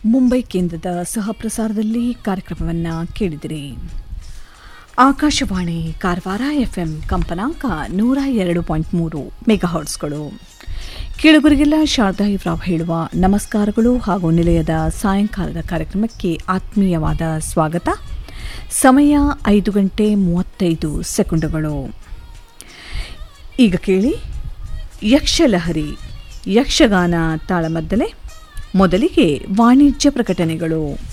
ಮುಂಬೈ ಕೇಂದ್ರದ ಸಹಪ್ರಸಾರದಲ್ಲಿ ಕಾರ್ಯಕ್ರಮವನ್ನು ಕೇಳಿದಿರಿ ಆಕಾಶವಾಣಿ ಕಾರವಾರ ಎಫ್ಎಂ ಕಂಪನಾಂಕ ನೂರ ಎರಡು ಪಾಯಿಂಟ್ ಮೂರು ಮೆಗಾಹರ್ಟ್ಸ್ಗಳು ಕೇಳುಗರಿಗೆಲ್ಲ ಶಾರದಾ ಇವ್ರಾವ್ ಹೇಳುವ ನಮಸ್ಕಾರಗಳು ಹಾಗೂ ನಿಲಯದ ಸಾಯಂಕಾಲದ ಕಾರ್ಯಕ್ರಮಕ್ಕೆ ಆತ್ಮೀಯವಾದ ಸ್ವಾಗತ ಸಮಯ ಐದು ಗಂಟೆ ಮೂವತ್ತೈದು ಸೆಕೆಂಡುಗಳು ಈಗ ಕೇಳಿ ಯಕ್ಷಲಹರಿ ಯಕ್ಷಗಾನ ತಾಳಮದ್ದಲೆ ಮೊದಲಿಗೆ ವಾಣಿಜ್ಯ ಪ್ರಕಟಣೆಗಳು